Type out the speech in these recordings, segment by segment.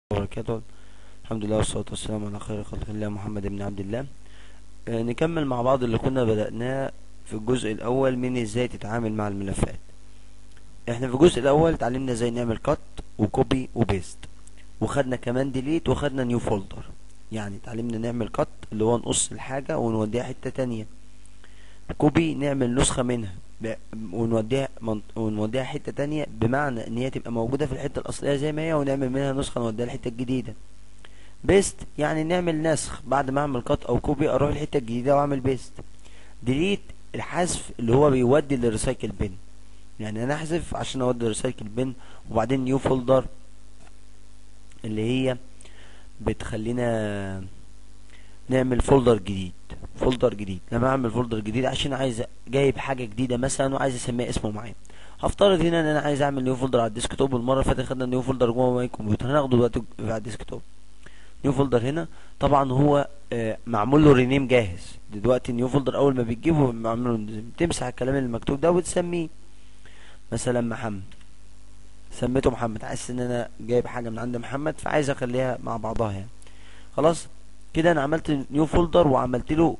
وبركاته الحمد لله والصلاة والسلام على خير خلق الله محمد بن عبد الله آه، نكمل مع بعض اللي كنا بدأناه في الجزء الأول من ازاي تتعامل مع الملفات احنا في الجزء الأول اتعلمنا ازاي نعمل كات وكوبي وبيست وخدنا كمان ديليت وخدنا نيو فولدر يعني اتعلمنا نعمل كات اللي هو نقص الحاجة ونوديها حتة تانية كوبي نعمل نسخة منها ب- ونوديها من- ونوديها حتة تانية بمعنى ان هي تبقى موجودة في الحتة الأصلية زي ما هي ونعمل منها نسخة نوديها الحتة الجديدة بيست يعني نعمل نسخ بعد ما اعمل كات او كوبي اروح الحتة الجديدة واعمل بيست ديليت الحذف اللي هو بيودي للريسايكل بين يعني انا احذف عشان اودي الريسايكل بين وبعدين نيو فولدر اللي هي بتخلينا نعمل فولدر جديد فولدر جديد لما اعمل فولدر جديد عشان عايز جايب حاجه جديده مثلا وعايز اسميها اسمه معين هفترض هنا ان انا عايز اعمل نيو فولدر على الديسكتوب المره اللي فاتت خدنا نيو فولدر جوه ماي كمبيوتر هناخده دلوقتي على الديسكتوب نيو فولدر هنا طبعا هو آه، معمول له رينيم جاهز دلوقتي نيو فولدر اول ما بتجيبه معمول له تمسح الكلام المكتوب ده وتسميه مثلا محمد سميته محمد حاسس ان انا جايب حاجه من عند محمد فعايز اخليها مع بعضها يعني خلاص كده انا عملت نيو فولدر وعملت له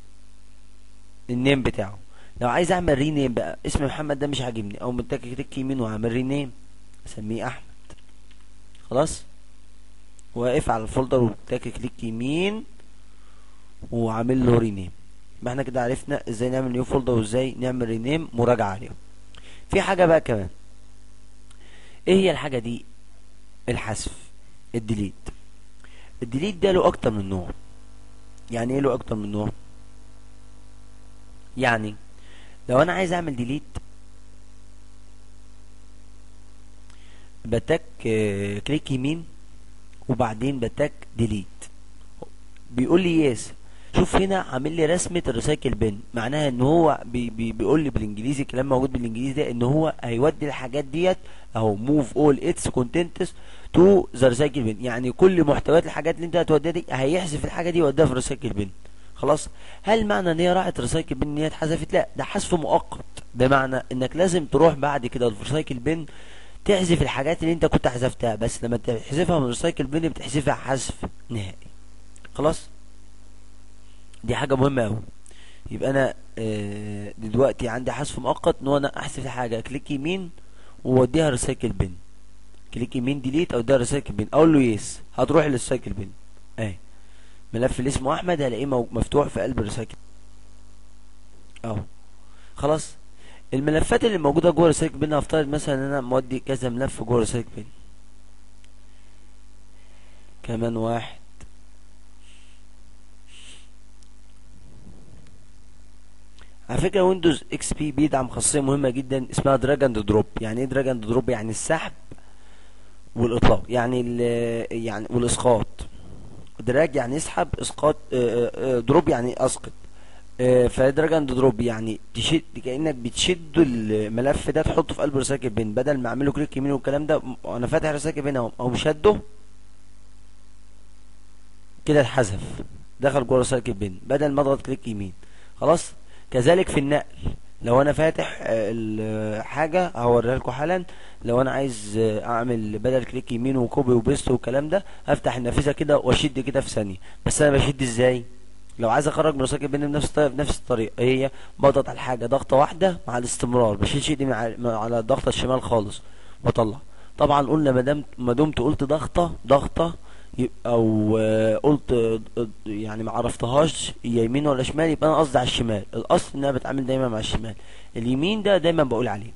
النيم بتاعه لو عايز اعمل رينيم بقى اسم محمد ده مش عاجبني او متك كليك يمين واعمل رينيم اسميه احمد خلاص واقف على الفولدر وتك كليك يمين وعامل له رينيم يبقى احنا كده عرفنا ازاي نعمل نيو فولدر وازاي نعمل رينيم مراجعه عليهم في حاجه بقى كمان ايه هي الحاجه دي الحذف الديليت الديليت ده له اكتر من نوع يعني ايه له اكتر من نوع يعني لو انا عايز اعمل ديليت بتك آه، كليك يمين وبعدين بتك ديليت بيقول لي يس شوف هنا عامل لي رسمه الريسايكل بن معناها ان هو بي بي بيقول لي بالانجليزي كلام موجود بالانجليزي ده ان هو هيودي الحاجات ديت اهو موف اول اتس كونتنتس تو ذا ريسايكل بن يعني كل محتويات الحاجات اللي انت هتوديها دي هيحذف الحاجه دي يوديها في الريسايكل بن خلاص هل معنى ان هي راحت ريسايكل بن ان هي اتحذفت لا ده حذف مؤقت بمعنى انك لازم تروح بعد كده في الريسايكل بن تحذف الحاجات اللي انت كنت حذفتها بس لما تحذفها من الريسايكل بن بتحذفها حذف نهائي خلاص دي حاجه مهمه قوي يبقى انا آه، دلوقتي عندي حذف مؤقت ان هو انا احذف الحاجه كليك يمين ووديها ريسايكل بن كليك يمين ديليت او ده ريسايكل بن اقول له يس هتروح للريسايكل بن اهي ملف اللي اسمه احمد هلاقيه مو- مفتوح في قلب الريسايكل اهو خلاص الملفات اللي موجوده جوه الريسايكل بن هفترض مثلا ان انا مودي كذا ملف جوه الريسايكل بن كمان واحد على فكره ويندوز اكس بي بيدعم خاصيه مهمه جدا اسمها دراج اند دروب يعني ايه دراج اند دروب يعني السحب والاطلاق يعني ال- يعني والاسقاط دراج يعني يسحب اسقاط آه، آه، دروب يعني اسقط آه، فدراج اند دروب يعني تشد كانك بتشد الملف ده تحطه في قلب ريسايكل بين بدل ما اعمله كليك يمين والكلام ده م- انا فاتح ريسايكل بين اهو او شده كده اتحذف دخل جوه ريسايكل بين بدل ما اضغط كليك يمين خلاص كذلك في النقل لو انا فاتح آه، الحاجه هوريها لكم حالا لو انا عايز آه، اعمل بدل كليك يمين وكوبي وبيست والكلام ده هفتح النافذه كده واشد كده في ثانيه بس انا بشد ازاي لو عايز اخرج من ريسايكل بين بنفس الطريقه بنفس الطريقه هي بضغط على الحاجه ضغطه واحده مع الاستمرار بشيلش ايدي من على من على الضغطه الشمال خالص واطلع طبعا قلنا ما دام ما دمت قلت ضغطه ضغطه يبقى او آه، قلت آه، يعني ما عرفتهاش هي يمين ولا شمال يبقى انا قصدي على الشمال الاصل ان انا بتعامل دايما مع الشمال اليمين ده دايما بقول عليه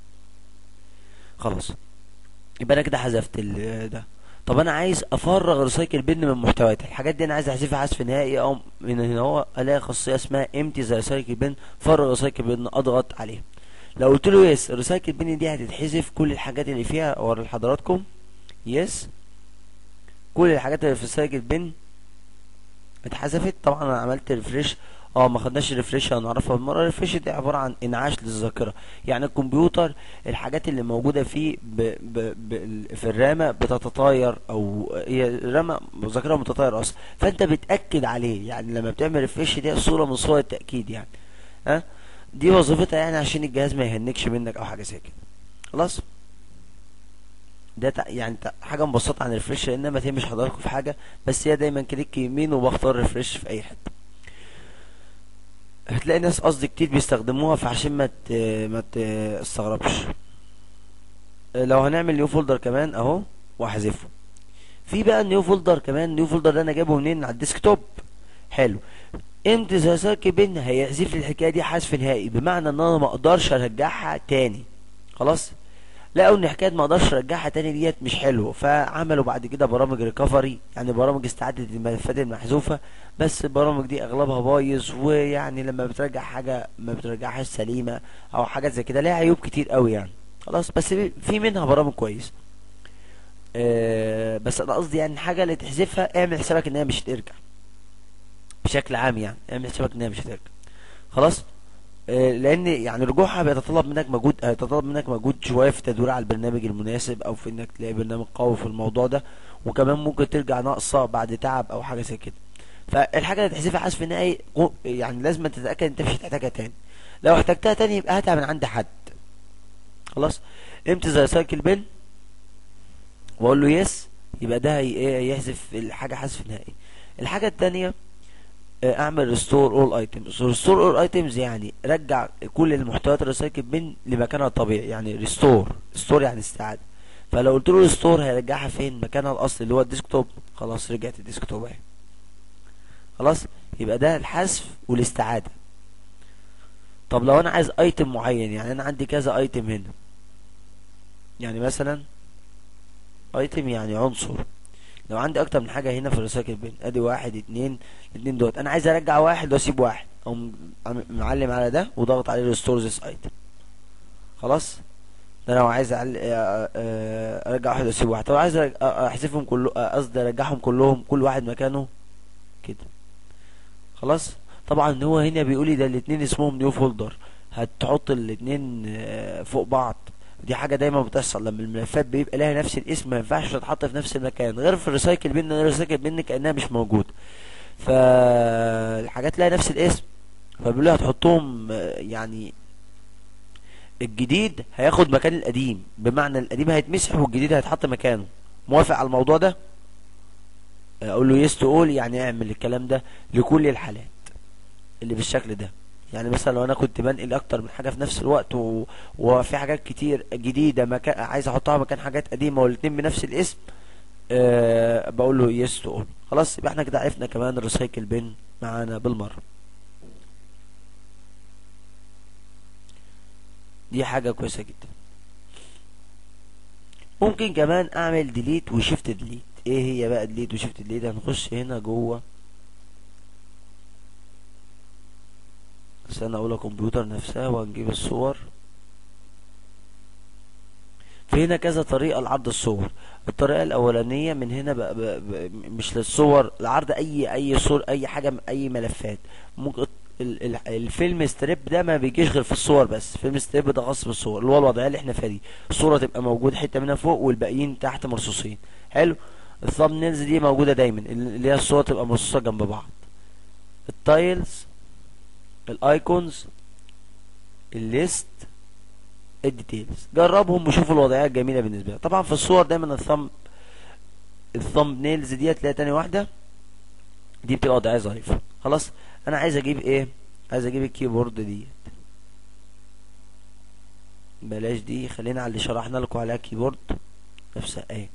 خلاص يبقى انا كده حذفت ال- ده طب انا عايز افرغ ريسايكل بن من محتوياتها الحاجات دي انا عايز احذفها حذف نهائي او من هنا هو الاقي خاصيه اسمها امتي زي ريسايكل بن فرغ ريسايكل بن اضغط عليها لو قلت له يس الريسايكل بن دي هتتحذف كل الحاجات اللي فيها اوري لحضراتكم يس كل الحاجات اللي في الريسايكل بن اتحذفت طبعا انا عملت ريفريش اه ما خدناش ريفريش هنعرفها بالمره ريفريش دي عباره عن انعاش للذاكره يعني الكمبيوتر الحاجات اللي موجوده فيه ب ب ب في الرامه بتتطاير او هي الرامه ذاكره متطاير اصلا فانت بتاكد عليه يعني لما بتعمل ريفريش دي صوره من صور التاكيد يعني ها دي وظيفتها يعني عشان الجهاز ما يهنكش منك او حاجه زي كده خلاص ده تع- يعني تع- حاجه مبسطه عن الريفرش لان ما تهمش حضراتكم في حاجه بس هي دايما كليك يمين وبختار ريفرش في اي حته هتلاقي ناس قصدي كتير بيستخدموها فعشان ما ت... ما تستغربش لو هنعمل نيو فولدر كمان اهو واحذفه في بقى نيو فولدر كمان نيو فولدر ده انا جايبه منين على الديسكتوب حلو امتى سيرك بين هيحذف لي الحكايه دي حذف نهائي بمعنى ان انا ما اقدرش ارجعها تاني خلاص لقوا ان حكايه ما اقدرش ارجعها تاني ديت مش حلوه فعملوا بعد كده برامج ريكفري يعني برامج استعاده الملفات المحذوفه بس البرامج دي اغلبها بايظ ويعني لما بترجع حاجه ما بترجعهاش سليمه او حاجات زي كده ليها عيوب كتير قوي يعني خلاص بس في منها برامج كويسه آه بس انا قصدي يعني الحاجه اللي تحذفها اعمل حسابك ان هي مش هترجع بشكل عام يعني اعمل حسابك ان هي مش هترجع خلاص آه، لان يعني رجوعها بيتطلب منك مجهود هيتطلب منك مجهود شويه في التدوير على البرنامج المناسب او في انك تلاقي برنامج قوي في الموضوع ده وكمان ممكن ترجع ناقصه بعد تعب او حاجه زي كده فالحاجه اللي تحذفها حذف نهائي غو- يعني لازم تتاكد انت مش هتحتاجها تاني لو احتجتها تاني يبقى هاتها من عند حد خلاص امتى زي سايكل بين واقول له يس يبقى ده هي ايه يحذف الحاجه حذف نهائي الحاجه التانيه آه، اعمل ريستور اول ايتمز ريستور اول ايتمز يعني رجع كل المحتويات الريسايكل بين لمكانها الطبيعي يعني ريستور ريستور يعني استعاده فلو قلت له ريستور هيرجعها فين مكانها الاصلي اللي هو الديسكتوب خلاص رجعت الديسكتوب اهي خلاص يبقى ده الحذف والاستعاده طب لو انا عايز ايتم معين يعني انا عندي كذا ايتم هنا يعني مثلا ايتم يعني عنصر لو عندي اكتر من حاجه هنا في الريسايكل بين ادي واحد اتنين اتنين دوت انا عايز ارجع واحد واسيب واحد او معلم على ده وضغط عليه ريستور ذيس ايتم خلاص ده لو عايز أعل... آه، آه، ارجع واحد واسيب واحد طب عايز أرج- آه، احذفهم كله آه، قصدي ارجعهم كلهم كل واحد مكانه كده خلاص طبعا هو هنا بيقول لي ده الاتنين اسمهم نيو فولدر هتحط الاتنين آه، فوق بعض دي حاجه دايما بتحصل لما الملفات بيبقى لها نفس الاسم ما ينفعش تتحط في نفس المكان غير في الريسايكل بين الريسايكل بين كانها مش موجود فالحاجات لها نفس الاسم فبيقول لي هتحطهم آه، يعني الجديد هياخد مكان القديم بمعنى القديم هيتمسح والجديد هيتحط مكانه موافق على الموضوع ده اقول له يس تقول يعني اعمل الكلام ده لكل الحالات اللي بالشكل ده يعني مثلا لو انا كنت بنقل اكتر من حاجه في نفس الوقت و... وفي حاجات كتير جديده مكان عايز احطها مكان حاجات قديمه والاتنين بنفس الاسم أه بقول له يس تقول خلاص يبقى احنا كده عرفنا كمان الريسايكل بين معانا بالمره دي حاجه كويسه جدا ممكن كمان اعمل ديليت وشيفت ديليت ايه هي بقى ديليت وشيفت ديليت هنخش هنا جوه استنى اقول كمبيوتر نفسها وهنجيب الصور في هنا كذا طريقة لعرض الصور الطريقة الأولانية من هنا بقى بقى بقى مش للصور لعرض أي أي صور أي حاجة أي ملفات ممكن ال- ال- الفيلم ستريب ده ما بيجيش غير في الصور بس فيلم ستريب ده خاص بالصور اللي هو الوضعية اللي احنا فيها دي الصورة تبقى موجود حتة منها فوق والباقيين تحت مرصوصين حلو الثامبنيلز دي موجودة دايما اللي هي الصور تبقى مرصوصة جنب بعض التايلز الايكونز الليست الديتيلز جربهم وشوفوا الوضعيه الجميله بالنسبه لك طبعا في الصور دايما الثumb الثumb نيلز ديت تلاقي تاني واحده دي بتبقى وضعيه ظريفه خلاص انا عايز اجيب ايه عايز اجيب الكيبورد ديت بلاش دي خلينا على اللي شرحنا لكم عليها كيبورد نفسها ايه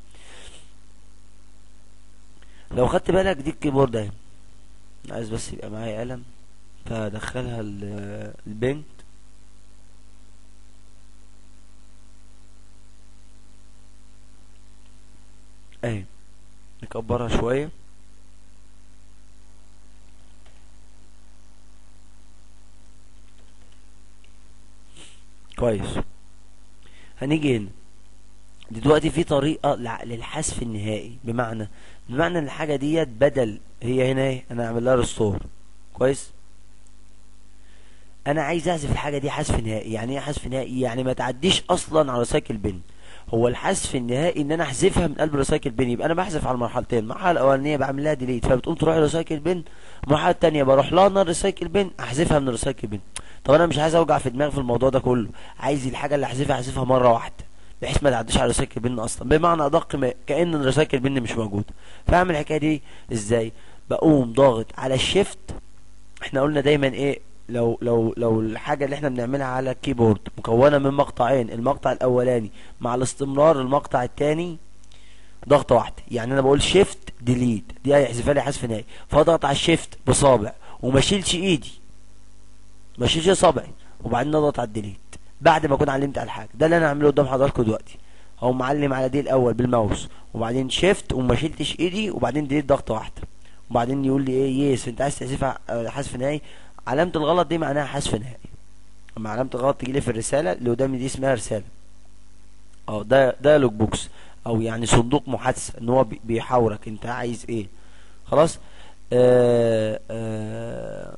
لو خدت بالك دي الكيبورد اهي عايز بس يبقى معايا قلم فادخلها ال- البنت اهي نكبرها شوية كويس هنيجي هنا دلوقتي في طريقة لع- للحذف النهائي بمعنى بمعنى ان الحاجة ديت بدل هي هنا ايه انا اعمل لها ريستور كويس انا عايز احذف الحاجه دي حذف نهائي يعني ايه حذف نهائي يعني ما تعديش اصلا على ريسايكل بن هو الحذف النهائي ان انا احذفها من قلب ريسايكل بن يبقى انا بحذف على المرحلتين المرحله الاولانيه بعمل لها ديليت فبتقوم تروح ريسايكل بن المرحله الثانيه بروح لها انا ريسايكل بن احذفها من ريسايكل بن طب انا مش عايز اوجع في دماغي في الموضوع ده كله عايز الحاجه اللي احذفها احذفها مره واحده بحيث ما تعديش على ريسايكل بن اصلا بمعنى ادق ما كان الريسايكل بن مش موجود فاعمل الحكايه دي ازاي بقوم ضاغط على الشيفت احنا قلنا دايما ايه لو لو لو الحاجه اللي احنا بنعملها على الكيبورد مكونه من مقطعين المقطع الاولاني مع الاستمرار المقطع الثاني ضغطه واحده يعني انا بقول شيفت ديليت دي هيحذفها لي حذف نهائي فاضغط على الشيفت بصابع وما اشيلش ايدي ما اشيلش صابعي وبعدين اضغط على الديليت بعد ما اكون علمت على الحاجه ده اللي انا هعمله قدام حضراتكم دلوقتي هو معلم على دي الاول بالماوس وبعدين شيفت وما شلتش ايدي وبعدين ديليت ضغطه واحده وبعدين يقول لي ايه يس انت عايز تحذفها آه، حذف نهائي علامه الغلط دي معناها حذف نهائي اما علامه الغلط تيجي لي في الرساله اللي قدامي دي اسمها رساله اه ده ده لوج بوكس او يعني صندوق محادثه ان هو بي- بيحاورك انت عايز ايه خلاص آه آه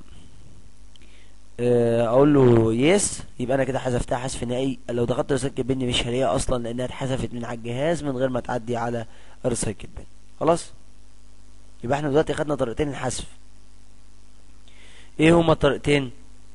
آه، اقول له يس يبقى انا كده حذفتها حذف نهائي لو ضغطت ريسايكل بن مش هلاقيها اصلا لانها اتحذفت من على الجهاز من غير ما تعدي على الريسايكل بن خلاص يبقى احنا دلوقتي خدنا طريقتين الحذف ايه هما الطريقتين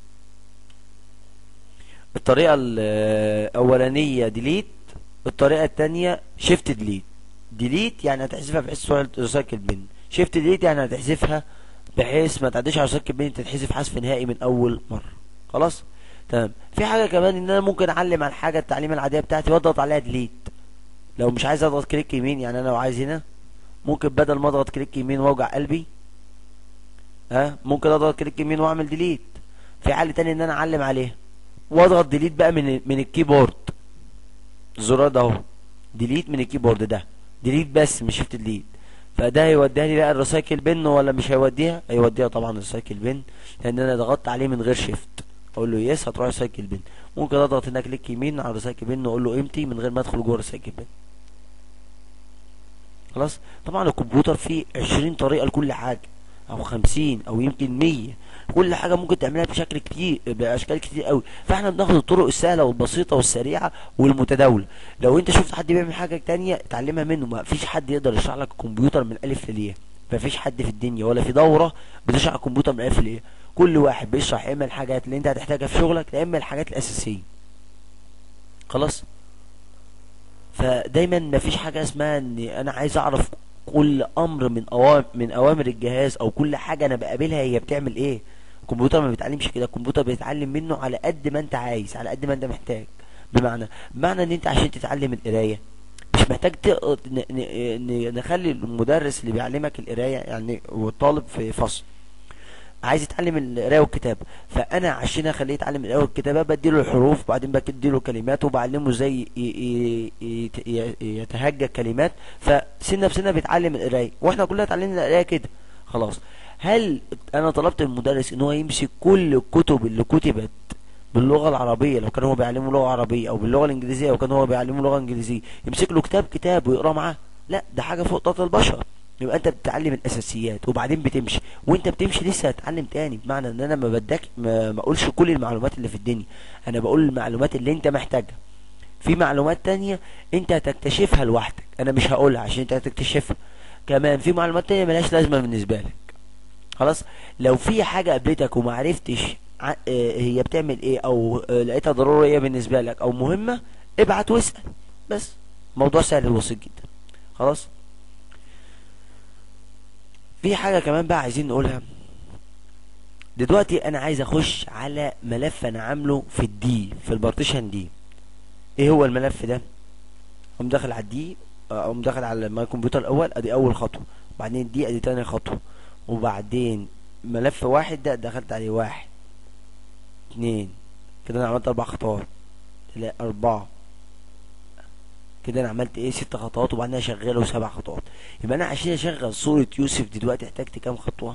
الطريقه الاولانيه ديليت الطريقه الثانيه شيفت ديليت ديليت يعني هتحذفها بحيث تروح ريسايكل بن شيفت ديليت يعني هتحذفها بحيث ما تعديش على ريسايكل بن تتحذف حذف نهائي من اول مره خلاص تمام في حاجه كمان ان انا ممكن اعلم على الحاجه التعليمه العاديه بتاعتي واضغط عليها ديليت لو مش عايز اضغط كليك يمين يعني انا لو عايز هنا ممكن بدل ما اضغط كليك يمين واوجع قلبي ها ممكن اضغط كليك يمين واعمل ديليت في حل تاني ان انا اعلم عليها واضغط ديليت بقى من من الكيبورد الزرار ده اهو ديليت من الكيبورد ده ديليت بس مش شيفت ديليت فده هيوديها لي بقى الريسايكل بن ولا مش هيوديها هيوديها طبعا الريسايكل بن لان انا ضغطت عليه من غير شيفت اقول له يس هتروح ريسايكل بن ممكن اضغط هنا كليك يمين على الريسايكل بن واقول له امتي من غير ما ادخل جوه الريسايكل بن خلاص طبعا الكمبيوتر فيه 20 طريقه لكل حاجه او 50 او يمكن 100 كل حاجه ممكن تعملها بشكل كتير باشكال كتير قوي فاحنا بناخد الطرق السهله والبسيطه والسريعه والمتداوله لو انت شفت حد بيعمل حاجه تانية اتعلمها منه ما فيش حد يقدر يشرح لك الكمبيوتر من الف للياء ما فيش حد في الدنيا ولا في دوره بتشرح الكمبيوتر من الف للياء كل واحد بيشرح يا اما الحاجات اللي انت هتحتاجها في شغلك يا اما الحاجات الاساسيه خلاص فدايما ما فيش حاجه اسمها ان انا عايز اعرف كل امر من اوامر من اوامر الجهاز او كل حاجه انا بقابلها هي بتعمل ايه الكمبيوتر ما بيتعلمش كده الكمبيوتر بيتعلم منه على قد ما انت عايز على قد ما انت محتاج بمعنى بمعنى ان انت عشان تتعلم القرايه مش محتاج تق... ن... ن... ن... نخلي المدرس اللي بيعلمك القرايه يعني والطالب في فصل عايز يتعلم القرايه والكتابه فانا عشان اخليه يتعلم القرايه والكتابه بديله الحروف وبعدين بديله كلمات وبعلمه ازاي ي- ي- ي- ي- يتهجى كلمات فسنه بسنه بيتعلم القرايه واحنا كلنا اتعلمنا القرايه كده خلاص هل انا طلبت من المدرس ان هو يمسك كل الكتب اللي كتبت باللغه العربيه لو كان هو بيعلمه لغه عربيه او باللغه الانجليزيه لو كان هو بيعلمه لغه انجليزيه يمسك له كتاب كتاب ويقرا معاه لا ده حاجه فوق طاقه البشر يبقى انت بتتعلم الاساسيات وبعدين بتمشي وانت بتمشي لسه هتتعلم تاني بمعنى ان انا ما بدك ما ما اقولش كل المعلومات اللي في الدنيا انا بقول المعلومات اللي انت محتاجها في معلومات تانية انت هتكتشفها لوحدك انا مش هقولها عشان انت هتكتشفها كمان في معلومات تانية ملهاش لازمة بالنسبة لك خلاص لو في حاجة قابلتك وما عرفتش ع- اه هي بتعمل ايه او اه لقيتها ضرورية بالنسبة لك او مهمة ابعت واسأل بس موضوع سهل وبسيط جدا خلاص في حاجة كمان بقى عايزين نقولها دلوقتي انا عايز اخش على ملف انا عامله في الدي في البارتيشن دي ايه هو الملف ده اقوم داخل على الدي اقوم داخل على ماي كمبيوتر الاول ادي اول خطوه بعدين دي ادي تاني خطوه وبعدين ملف واحد ده دخلت عليه واحد اتنين كده انا عملت اربع خطوات لا اربعة كده انا عملت ايه ست خطوات وبعدين اشغله سبع خطوات يبقى انا عشان اشغل صورة يوسف دي دلوقتي احتاجت كام خطوة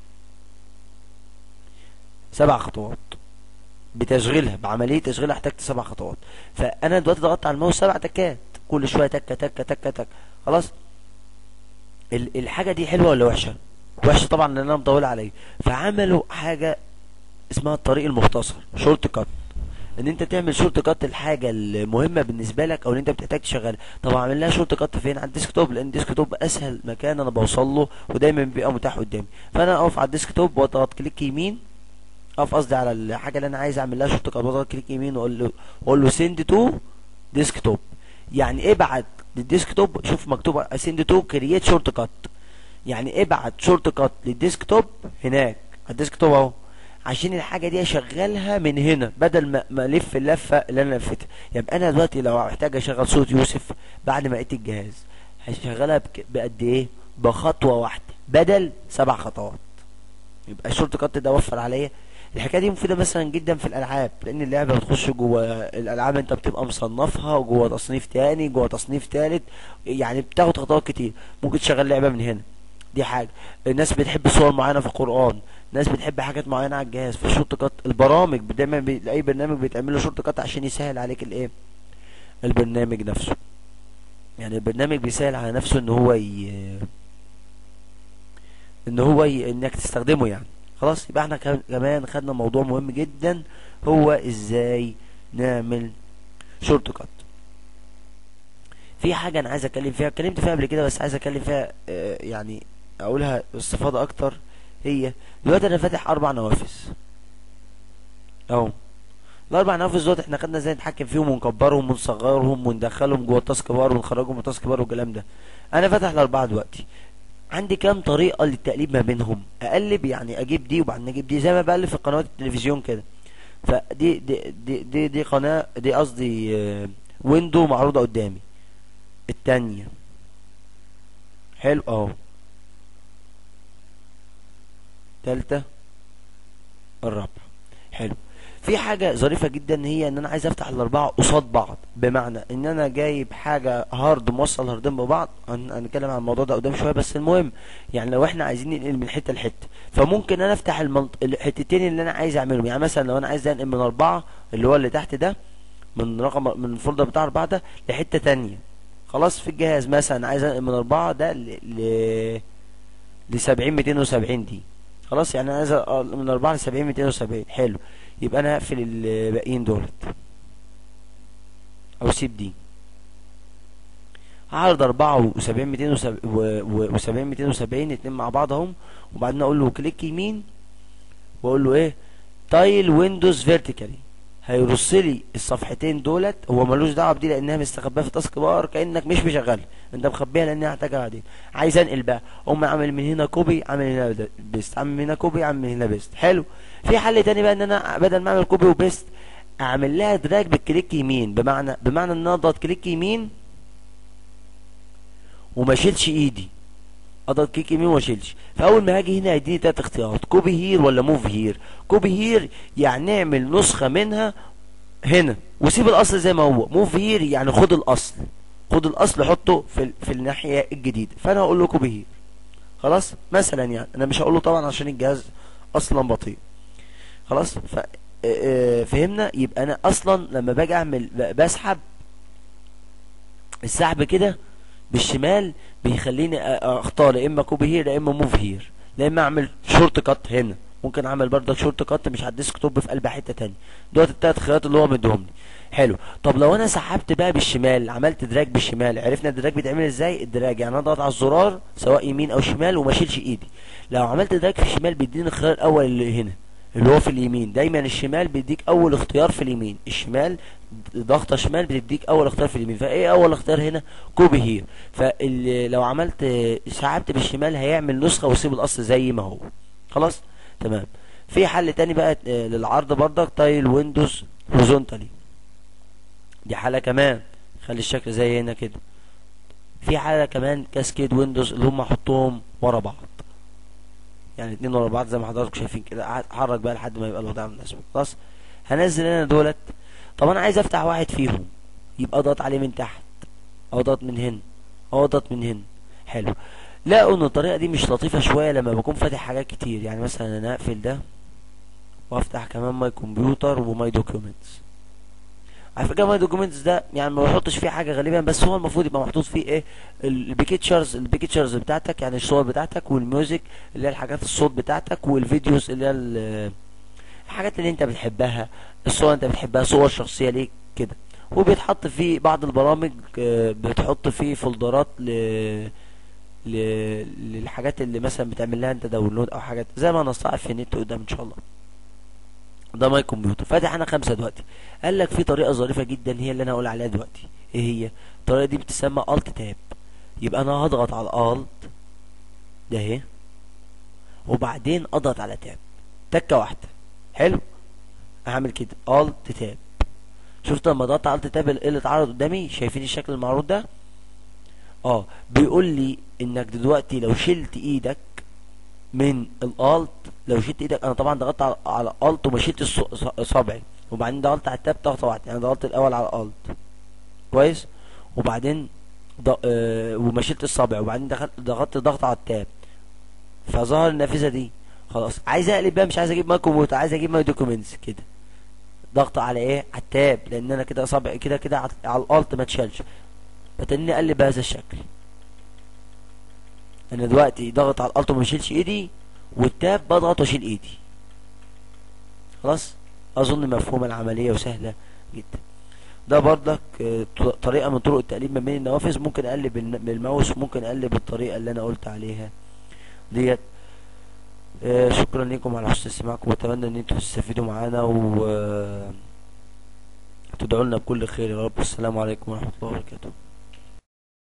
سبع خطوات بتشغيلها بعملية تشغيلها احتاجت سبع خطوات فانا دلوقتي ضغطت على الماوس سبع تكات كل شوية تكة تكة تكة تكة خلاص ال- الحاجة دي حلوة ولا وحشة وحشة طبعا لان انا مطول عليه فعملوا حاجة اسمها الطريق المختصر شورت كات ان انت تعمل شورت كات الحاجه المهمه بالنسبه لك او اللي انت بتحتاج تشغلها طب اعمل لها شورت كات فين على الديسكتوب لان الديسكتوب اسهل مكان انا بوصل له ودايما بيبقى متاح قدامي فانا اقف على الديسكتوب واضغط كليك يمين اقف قصدي على الحاجه اللي انا عايز اعمل لها شورت كات واضغط كليك يمين واقول له اقول له سند تو ديسكتوب يعني ابعت للديسكتوب شوف مكتوب send to create shortcut يعني ابعت شورت كات للديسكتوب هناك على الديسكتوب اهو عشان الحاجه دي اشغلها من هنا بدل ما ما الف اللفه اللي انا لفتها يبقى انا دلوقتي لو محتاج اشغل صوت يوسف بعد ما لقيت الجهاز هشغلها بك- بقد ايه بخطوه واحده بدل سبع خطوات يبقى الشورت كات ده وفر عليا الحكايه دي مفيده مثلا جدا في الالعاب لان اللعبه بتخش جوه الالعاب انت بتبقى مصنفها وجوه تصنيف تاني جوه تصنيف تالت يعني بتاخد خطوات كتير ممكن تشغل لعبه من هنا دي حاجه الناس بتحب صور معينه في القران ناس بتحب حاجات معينه على الجهاز في الشورت كات البرامج دايما بي... اي برنامج بيتعمل له شورت كات عشان يسهل عليك الايه البرنامج نفسه يعني البرنامج بيسهل على نفسه ان هو ي... ان هو ي... انك تستخدمه يعني خلاص يبقى احنا كم- كمان خدنا موضوع مهم جدا هو ازاي نعمل شورت كات في حاجه انا عايز اتكلم فيها اتكلمت فيها قبل كده بس عايز اتكلم فيها آه، يعني اقولها باستفاضه اكتر هي دلوقتي انا فاتح اربع نوافذ اهو الاربع نوافذ دول احنا خدنا ازاي نتحكم فيهم ونكبرهم ونصغرهم وندخلهم جوه التاسك بار ونخرجهم من التاسك بار والكلام ده انا فاتح الاربعه دلوقتي عندي كام طريقه للتقليب ما بينهم اقلب يعني اجيب دي وبعدين اجيب دي زي ما بقلب في قنوات التلفزيون كده فدي دي دي دي, دي قناه دي قصدي آه، ويندو معروضه قدامي التانية حلو اهو تالتة الرابعة حلو في حاجة ظريفة جدا هي ان انا عايز افتح الاربعة قصاد بعض بمعنى ان انا جايب حاجة هارد موصل هاردين ببعض هن- هنتكلم عن الموضوع ده قدام شوية بس المهم يعني لو احنا عايزين ننقل من حتة لحتة فممكن انا افتح المنط... الحتتين اللي انا عايز اعملهم يعني مثلا لو انا عايز انقل من اربعة اللي هو اللي تحت ده من رقم من الفولدر بتاع اربعة ده لحتة تانية خلاص في الجهاز مثلا عايز انقل من اربعة ده ل ل ل 70 270 دي خلاص يعني انا عايز أ- من 4 ل 70 270 حلو يبقى انا هقفل الباقيين دولت او سيب دي هعرض 4 و70 270 270 اتنين مع بعض اهم وبعدين اقول له كليك يمين واقول له ايه تايل ويندوز فيرتيكالي هيرص لي الصفحتين دولت هو ملوش دعوه بدي لانها مستخبيه في تاسك بار كانك مش مشغلها انت مخبيها لانها هحتاجها بعدين عايز انقل بقى اقوم عامل من هنا كوبي عامل هنا د- بيست عامل من هنا كوبي عامل من هنا بيست حلو في حل تاني بقى ان انا بدل ما اعمل كوبي وبيست اعمل لها دراج بالكليك يمين بمعنى بمعنى ان انا اضغط كليك يمين وما اشيلش ايدي اضغط كليك يمين وما اشيلش فاول ما هاجي هنا هيديني تلات اختيارات كوبي هير ولا موف هير كوبي هير يعني نعمل نسخه منها هنا وسيب الاصل زي ما هو موف هير يعني خد الاصل خد الاصل حطه في ال- في الناحيه الجديده فانا هقول له كوبي هير خلاص مثلا يعني انا مش هقول له طبعا عشان الجهاز اصلا بطيء خلاص ف آه، آه، فهمنا يبقى انا اصلا لما باجي اعمل ب- بسحب السحب كده بالشمال بيخليني أ- اختار يا اما كوبي هير يا اما موف هير يا اما اعمل شورت كات هنا ممكن اعمل برضه شورت كات مش على الديسك توب في قلب حته تانية دوت التلات خيارات اللي هو مديهم لي حلو طب لو انا سحبت بقى بالشمال عملت دراج بالشمال عرفنا الدراج بيتعمل ازاي الدراج يعني انا اضغط على الزرار سواء يمين او شمال وما اشيلش ايدي لو عملت دراج في الشمال بيديني الخيار الاول اللي هنا اللي هو في اليمين دايما الشمال بيديك اول اختيار في اليمين الشمال ضغطه شمال بتديك اول اختيار في اليمين فايه اول اختيار هنا كوبي هير فلو عملت آه، سحبت بالشمال هيعمل نسخه ويسيب الاصل زي ما هو خلاص تمام في حل تاني بقى آه، للعرض برضك تايل ويندوز هوريزونتالي دي حالة كمان خلي الشكل زي هنا كده في حالة كمان كاسكيد ويندوز اللي هم احطهم ورا بعض يعني اتنين ورا بعض زي ما حضراتكم شايفين كده حرك بقى لحد ما يبقى الوضع مناسب خلاص هنزل انا دولت طب انا عايز افتح واحد فيهم يبقى اضغط عليه من تحت او اضغط من هنا او اضغط من هنا حلو لقوا ان الطريقة دي مش لطيفة شوية لما بكون فاتح حاجات كتير يعني مثلا انا اقفل ده وافتح كمان ماي كمبيوتر وماي دوكيومنتس على فكره ماي دوكيومنتس ده يعني ما بحطش فيه حاجه غالبا بس هو المفروض يبقى محطوط فيه ايه البيكتشرز البيكتشرز بتاعتك يعني الصور بتاعتك والميوزك اللي هي الحاجات الصوت بتاعتك والفيديوز اللي هي ال- الحاجات اللي انت بتحبها الصور انت بتحبها صور شخصيه ليك كده وبيتحط فيه بعض البرامج آه، بتحط فيه فولدرات ل ل... للحاجات اللي مثلا بتعمل لها انت داونلود او حاجات زي ما هنستعرض في النت قدام ان شاء الله ده ماي كمبيوتر فاتح انا خمسه دلوقتي قال لك في طريقه ظريفه جدا هي اللي انا هقول عليها دلوقتي ايه هي الطريقه دي بتسمى الت تاب يبقى انا هضغط على الالت ده اهي وبعدين اضغط على تاب تكه واحده حلو هعمل كده الت تاب شفت لما ضغطت على الت تاب ايه اللي اتعرض قدامي شايفين الشكل المعروض ده اه بيقول لي انك دلوقتي لو شلت ايدك من الالت لو شلت ايدك انا طبعا ضغطت على على الت وما شلتش صابعي وبعدين ضغطت على التاب ضغطه واحده يعني ضغطت الاول على الالت كويس وبعدين ض... آه وما شلت الصابع وبعدين دخلت ضغطت ضغط على التاب فظهر النافذه دي خلاص عايز اقلب بقى مش عايز اجيب ماي كمبيوتر عايز اجيب ماي دوكيومنتس كده ضغط على ايه على التاب لان انا كده صابعي كده كده على على الالت ما اتشالش فتني اقلب بهذا الشكل انا دلوقتي ضغط على الالت وما بشيلش ايدي والتاب بضغط واشيل ايدي خلاص اظن مفهومه العمليه وسهله جدا ده برضك آه، ط- طريقه من طرق التقليب ما بين النوافذ ممكن اقلب بالن- بالماوس ممكن اقلب بالطريقه اللي انا قلت عليها ديت آه، شكرا لكم على حسن استماعكم واتمنى ان انتم تستفيدوا معانا و آه، تدعوا لنا بكل خير يا رب السلام عليكم ورحمه الله وبركاته